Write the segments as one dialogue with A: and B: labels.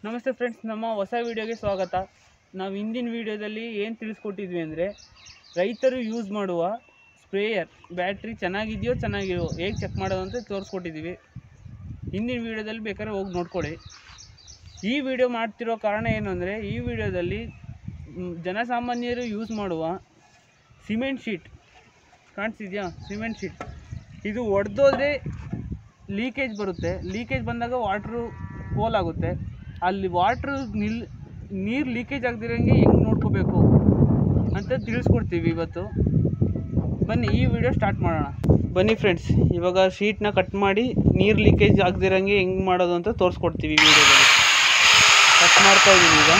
A: ನಮಸ್ತೆ ಫ್ರೆಂಡ್ಸ್ ನಮ್ಮ ಹೊಸ ವಿಡಿಯೋಗೆ ಸ್ವಾಗತ ನಾವು ಹಿಂದಿನ ವಿಡಿಯೋದಲ್ಲಿ ಏನು ತಿಳಿಸ್ಕೊಟ್ಟಿದ್ವಿ ಅಂದರೆ ರೈತರು ಯೂಸ್ ಮಾಡುವ ಸ್ಪ್ರೇಯರ್ ಬ್ಯಾಟ್ರಿ ಚೆನ್ನಾಗಿದೆಯೋ ಚೆನ್ನಾಗಿರೋ ಹೇಗೆ ಚೆಕ್ ಮಾಡೋದು ಅಂತ ತೋರಿಸ್ಕೊಟ್ಟಿದ್ದೀವಿ ಹಿಂದಿನ ವಿಡಿಯೋದಲ್ಲಿ ಬೇಕಾದ್ರೆ ಹೋಗಿ ನೋಡ್ಕೊಳ್ಳಿ ಈ ವಿಡಿಯೋ ಮಾಡ್ತಿರೋ ಕಾರಣ ಏನು ಅಂದರೆ ಈ ವಿಡಿಯೋದಲ್ಲಿ ಮ್, ಜನಸಾಮಾನ್ಯರು ಯೂಸ್ ಮಾಡುವ ಸಿಮೆಂಟ್ ಶೀಟ್ ಕಾಣಿಸ್ತಿದ್ಯಾ ಸಿಮೆಂಟ್ ಶೀಟ್ ಇದು ಒಡೆದೋದ್ರೆ ಲೀಕೇಜ್ ಬರುತ್ತೆ ಲೀಕೇಜ್ ಬಂದಾಗ ವಾಟ್ರು ಪೋಲ್ ಆಗುತ್ತೆ ಅಲ್ಲಿ ವಾಟ್ರು ನಿಲ್ ನೀರು ಲೀಕೇಜ್ ಆಗದಿರಂಗೆ ಹೆಂಗೆ ನೋಡ್ಕೋಬೇಕು ಅಂತ ತಿಳಿಸ್ಕೊಡ್ತೀವಿ ಇವತ್ತು ಬನ್ನಿ ಈ ವಿಡಿಯೋ ಸ್ಟಾರ್ಟ್ ಮಾಡೋಣ ಬನ್ನಿ ಫ್ರೆಂಡ್ಸ್ ಇವಾಗ ಶೀಟ್ನ ಕಟ್ ಮಾಡಿ ನೀರು ಲೀಕೇಜ್ ಆಗದಿರಂಗೆ ಹೆಂಗೆ ಮಾಡೋದು ಅಂತ ತೋರಿಸ್ಕೊಡ್ತೀವಿ ಈ ವಿಡಿಯೋದಲ್ಲಿ ಕಟ್ ಮಾಡ್ತಾ ಇದ್ದೀನಿ ಈಗ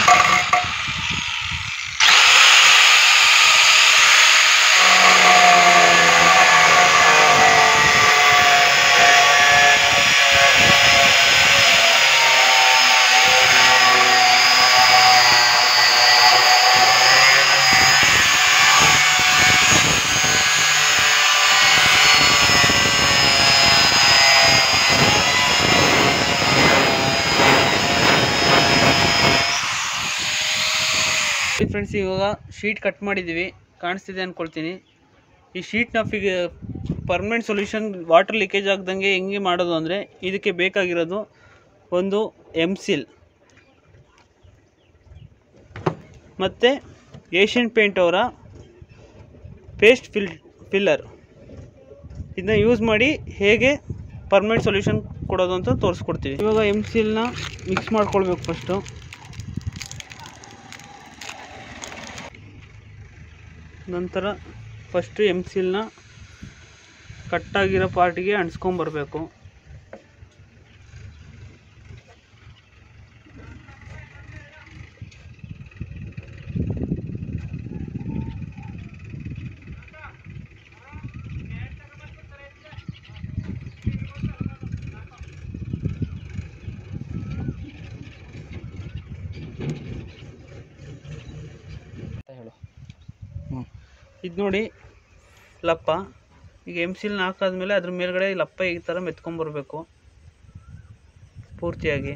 A: ಫ್ರೆಂಡ್ಸ್ ಇವಾಗ ಶೀಟ್ ಕಟ್ ಮಾಡಿದ್ದೀವಿ ಕಾಣಿಸ್ತಿದೆ ಅಂದ್ಕೊಳ್ತೀನಿ ಈ ಶೀಟ್ನ ಫಿಗ ಪರ್ಮನೆಂಟ್ ಸೊಲ್ಯೂಷನ್ ವಾಟರ್ ಲೀಕೇಜ್ ಆಗ್ದಂಗೆ ಹೆಂಗೆ ಮಾಡೋದು ಅಂದರೆ ಇದಕ್ಕೆ ಬೇಕಾಗಿರೋದು ಒಂದು ಎಮ್ಸಿಲ್ ಮತ್ತು ಏಷ್ಯನ್ ಪೇಂಟ್ ಅವರ ಪೇಸ್ಟ್ ಫಿಲ್ ಫಿಲ್ಲರ್ ಇದನ್ನ ಯೂಸ್ ಮಾಡಿ ಹೇಗೆ ಪರ್ಮನೆಂಟ್ ಸೊಲ್ಯೂಷನ್ ಕೊಡೋದು ಅಂತ ತೋರಿಸ್ಕೊಡ್ತೀವಿ ಇವಾಗ ಎಮ್ಸಿಲ್ನ ಮಿಕ್ಸ್ ಮಾಡ್ಕೊಳ್ಬೇಕು ಫಸ್ಟು ನಂತರ ಫಸ್ಟು ಎಮ್ ಸಿಲ್ನ ಕಟ್ಟಾಗಿರೋ ಪಾರ್ಟಿಗೆ ಅಂಟ್ಸ್ಕೊಂಬರ್ಬೇಕು
B: ಹೇಳು
A: ಇದು ನೋಡಿ ಲಪ್ಪ ಈಗ ಎಮ್ ಸಿಲ್ನ ಹಾಕಾದ್ಮೇಲೆ ಅದ್ರ ಮೇಲ್ಗಡೆ ಲಪ್ಪ ಈ ಥರ ಮೆತ್ಕೊಂಬರ್ಬೇಕು ಪೂರ್ತಿಯಾಗಿ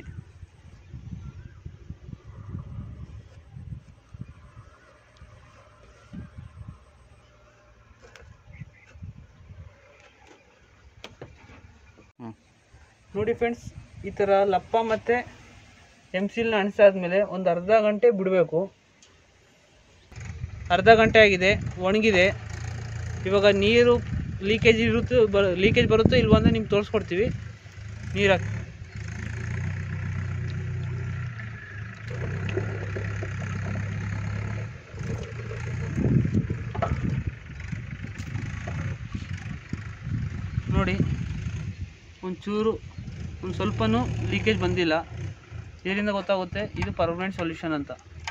B: ಹ್ಞೂ
A: ನೋಡಿ ಫ್ರೆಂಡ್ಸ್ ಈ ಥರ ಲಪ್ಪ ಮತ್ತು ಎಮ್ ಸಿಲ್ನ ಅಣಿಸಾದ್ಮೇಲೆ ಒಂದು ಅರ್ಧ ಗಂಟೆ ಬಿಡಬೇಕು ಅರ್ಧ ಗಂಟೆ ಆಗಿದೆ ಒಣಗಿದೆ ಇವಾಗ ನೀರು ಲೀಕೇಜ್ ಇರುತ್ತೆ ಬ ಲೀಕೇಜ್ ಬರುತ್ತೋ ಇಲ್ವೋ ಅಂತ ನಿಮ್ಗೆ ತೋರಿಸ್ಕೊಡ್ತೀವಿ ನೀರು ಹಾಕಿ ನೋಡಿ ಒಂಚೂರು ಒಂದು ಸ್ವಲ್ಪನೂ ಲೀಕೇಜ್ ಬಂದಿಲ್ಲ ಇದರಿಂದ ಗೊತ್ತಾಗುತ್ತೆ ಇದು ಪರ್ಮನೆಂಟ್ ಸೊಲ್ಯೂಷನ್ ಅಂತ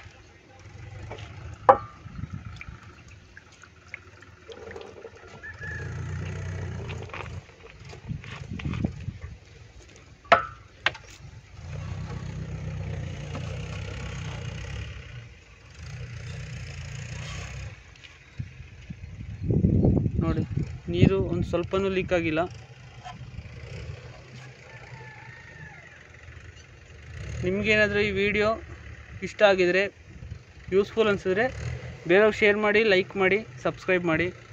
A: ನೋಡಿ ನೀರು ಒಂದು ಸ್ವಲ್ಪನೂ ಲೀಕ್ ಆಗಿಲ್ಲ ನಿಮಗೇನಾದರೂ ಈ ವಿಡಿಯೋ ಇಷ್ಟ ಆಗಿದರೆ ಯೂಸ್ಫುಲ್ ಅನಿಸಿದ್ರೆ ಬೇರೆಯವ್ರಿಗೆ ಶೇರ್ ಮಾಡಿ ಲೈಕ್ ಮಾಡಿ ಸಬ್ಸ್ಕ್ರೈಬ್ ಮಾಡಿ